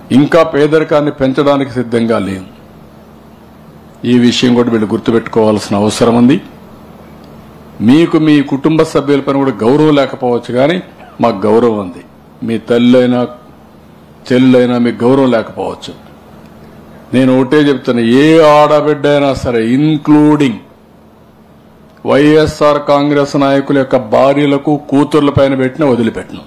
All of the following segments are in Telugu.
ఇంకా పేదరికాన్ని పెంచడానికి సిద్ధంగా లేము ఈ విషయం కూడా వీళ్ళు గుర్తుపెట్టుకోవాల్సిన అవసరం ఉంది మీకు మీ కుటుంబ సభ్యులపైన కూడా గౌరవం లేకపోవచ్చు కానీ మాకు గౌరవం ఉంది మీ తల్లైనా చెల్లైనా మీకు గౌరవం లేకపోవచ్చు నేను ఒకటే చెప్తున్నా ఏ ఆడబిడ్డ అయినా సరే ఇన్క్లూడింగ్ వైఎస్ఆర్ కాంగ్రెస్ నాయకుల యొక్క భార్యలకు కూతుర్ల పైన పెట్టిన వదిలిపెట్టను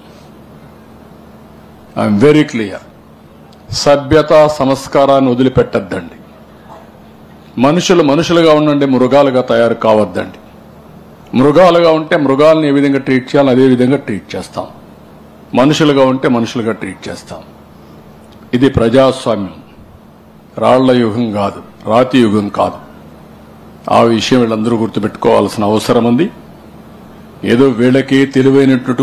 ఐఎమ్ వెరీ క్లియర్ సభ్యత సంస్కారాన్ని వదిలిపెట్టద్దండి మనుషులు మనుషులుగా ఉండండి మృగాలుగా తయారు కావద్దండి మృగాలుగా ఉంటే మృగాలను ఏ విధంగా ట్రీట్ చేయాలో అదే విధంగా ట్రీట్ చేస్తాం మనుషులుగా ఉంటే మనుషులుగా ట్రీట్ చేస్తాం ఇది ప్రజాస్వామ్యం రాళ్ల యుగం కాదు రాతి యుగం కాదు ఆ విషయం వీళ్ళందరూ గుర్తుపెట్టుకోవాల్సిన అవసరం ఉంది ఏదో వీళ్ళకి తెలివైనట్టు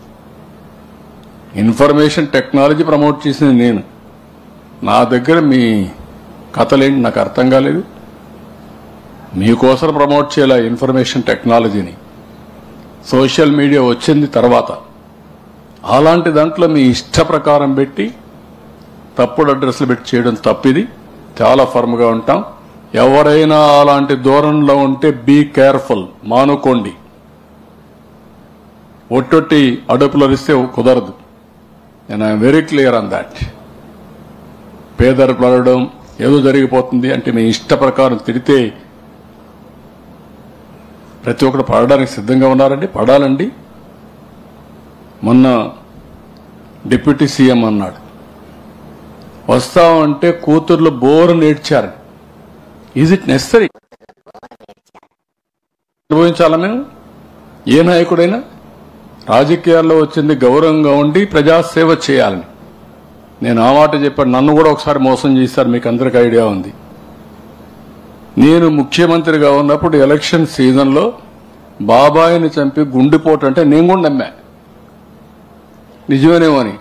ఇన్ఫర్మేషన్ టెక్నాలజీ ప్రమోట్ చేసింది నేను నా దగ్గర మీ కథలేంటి నాకు అర్థం కాలేదు మీకోసం ప్రమోట్ చేయాల ఇన్ఫర్మేషన్ టెక్నాలజీని సోషల్ మీడియా వచ్చింది తర్వాత అలాంటి దాంట్లో మీ ఇష్ట ప్రకారం పెట్టి తప్పుడు అడ్రస్లు పెట్టి చేయడం తప్పిది చాలా ఫర్మ్గా ఉంటాం ఎవరైనా అలాంటి ధోరణిలో ఉంటే బీ కేర్ఫుల్ మానుకోండి ఒట్టొట్టి అడుపులు ఇస్తే కుదరదు నేను I'm very clear on that పేదరికలు అడగడం ఏదో జరిగిపోతుంది అంటే మీ ఇష్ట ప్రకారం తిడితే ప్రతి ఒక్కరు పడడానికి సిద్ధంగా ఉన్నారండి పడాలండి మొన్న డిప్యూటీ సీఎం అన్నాడు వస్తామంటే కూతుర్లు బోరు నేర్చారు ఈజ్ ఇట్ నెసరీ అనుభవించాలా మేము ఏ నాయకుడైనా రాజకీయాల్లో వచ్చింది గౌరవంగా ఉండి ప్రజాసేవ చేయాలని నేను ఆ మాట చెప్పాను నన్ను కూడా ఒకసారి మోసం చేశారు మీకు అందరికి ఐడియా ఉంది నేను ముఖ్యమంత్రిగా ఉన్నప్పుడు ఎలక్షన్ సీజన్లో బాబాయిని చంపి గుండెపోటు అంటే నేను కూడా నమ్మా నిజమేనేమో అని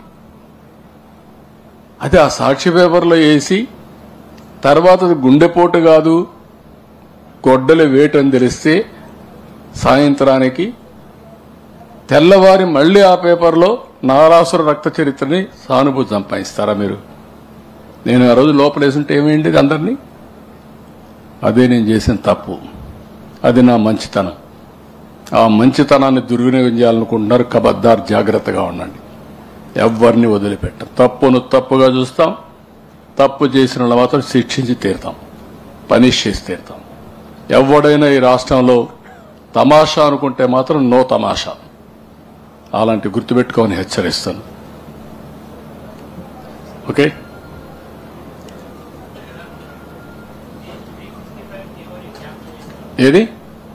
అది ఆ సాక్షి పేపర్లో వేసి తర్వాత అది గుండెపోటు కాదు గొడ్డలి వేటు అని తెలిస్తే సాయంత్రానికి తెల్లవారి మళ్లీ ఆ పేపర్లో నారాసుర రక్త చరిత్రని సానుభూతి సంపాదిస్తారా మీరు నేను ఆ రోజు లోపలేసుంటే ఏమైంది అందరినీ అదే నేను చేసిన తప్పు అది నా మంచితనం ఆ మంచితనాన్ని దుర్వినియోగం చేయాలనుకుంటున్నారు కబద్దార్ జాగ్రత్తగా ఉండండి ఎవరిని వదిలిపెట్టం తప్పును తప్పుగా చూస్తాం తప్పు చేసిన వాళ్ళ మాత్రం శిక్షించి తీరుతాం పనిష్ చేసి తీరుతాం ఎవడైనా ఈ రాష్ట్రంలో తమాషా అనుకుంటే మాత్రం నో తమాషా అలాంటి గుర్తుపెట్టుకోని హెచ్చరిస్తాను ఓకే ఏది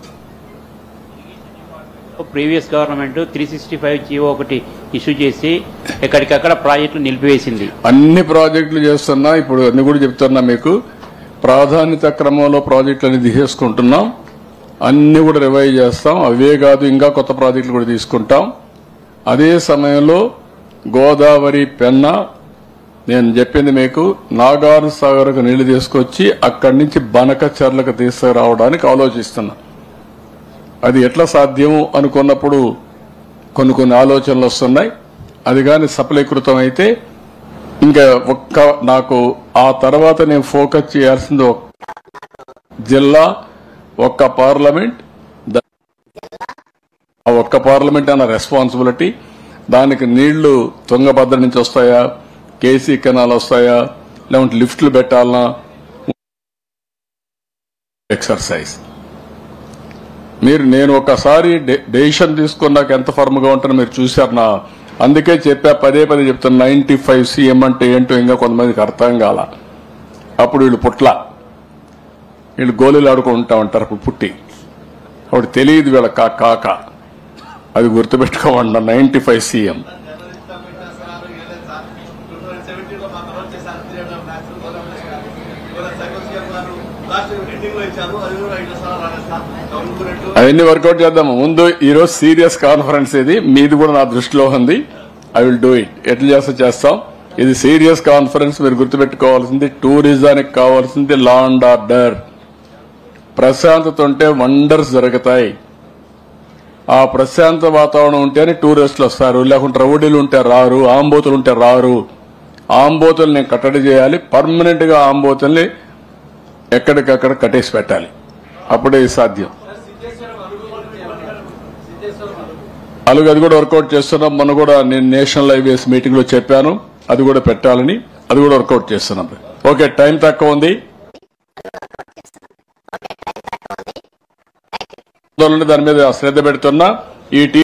previous government three sixty five GO ఒకటి ఇష్యూ చేసి ఎక్కడికక్కడ ప్రాజెక్టులు నిలిపివేసింది అన్ని ప్రాజెక్టులు చేస్తున్నా ఇప్పుడు అన్ని కూడా చెప్తున్నా మీకు ప్రాధాన్యత క్రమంలో ప్రాజెక్టులు అన్ని తీసేసుకుంటున్నాం అన్ని కూడా రివైవ్ చేస్తాం అవే కాదు ఇంకా కొత్త ప్రాజెక్టులు కూడా తీసుకుంటాం అదే సమయంలో గోదావరి పెన్న నేను చెప్పింది మీకు నాగార్ సాగర్కు నీళ్లు తీసుకొచ్చి అక్కడి నుంచి బనక చెర్లకు తీసుకురావడానికి ఆలోచిస్తున్నా అది ఎట్లా సాధ్యం అనుకున్నప్పుడు కొన్ని కొన్ని ఆలోచనలు వస్తున్నాయి అది కానీ సఫలీకృతం అయితే ఇంకా ఒక్క నాకు ఆ తర్వాత నేను ఫోకస్ చేయాల్సింది ఒక్క జిల్లా ఒక్క పార్లమెంట్ ద- ఆ ఒక్క పార్లమెంట్ అన్న రెస్పాన్సిబిలిటీ దానికి నీళ్లు తుంగభద్ర నుంచి వస్తాయా కేసీ కెనాల్ వస్తాయా లేకుంటే లిఫ్ట్లు పెట్టాలనా ఎక్సర్సైజ్ మీరు నేను ఒకసారి డెసిషన్ తీసుకున్నాక ఎంత ఫర్మ్ గా ఉంటానో మీరు చూశారు నా అందుకే చెప్పా పదే పదే చెప్తాను నైన్టీ ఫైవ్ సీఎం అంటే ఏంటో ఇంకా కొంతమందికి అర్థం కాల అప్పుడు వీళ్ళు పుట్ల వీళ్ళు గోళీలు ఆడుకుంటా ఉంటారు అప్పుడు పుట్టి అప్పుడు తెలియదు వీళ్ళ కా కాక అది గుర్తుపెట్టుకోమండి నైన్టీ ఫైవ్ సీఎం అవన్నీ వర్కౌట్ చేద్దాము ముందు ఈ రోజు సీరియస్ కాన్ఫరెన్స్ ఇది మీది కూడా నా దృష్టిలో ఉంది ఐ విల్ డూ ఇట్ ఎట్లా చేస్తా చేస్తాం ఇది సీరియస్ కాన్ఫరెన్స్ మీరు గుర్తుపెట్టుకోవాల్సింది టూరిజానికి కావాల్సింది లా అండ్ ఆర్డర్ ప్రశాంతత ఉంటే వండర్స్ జరుగుతాయి ఆ ప్రశాంత వాతావరణం ఉంటేనే టూరిస్టులు వస్తారు లేకుంటే రౌడీలు ఉంటే రారు ఆంబోతులు ఉంటే రారు ఆంబోతుల్ని నేను కట్టడి చేయాలి పర్మనెంట్ గా ఆంబోతుల్ని ఎక్కడికక్కడ కట్టేసి పెట్టాలి అప్పుడే ఇది సాధ్యం అలాగే అది కూడా వర్కౌట్ చేస్తున్నాం మొన్న కూడా నేను నేషనల్ హైవేస్ మీటింగ్ లో చెప్పాను అది కూడా పెట్టాలని అది కూడా వర్కౌట్ చేస్తున్నాం ఓకే టైం తక్కువ ఉంది దాని మీద శ్రద్ధ పెడుతున్నా ఈ టీ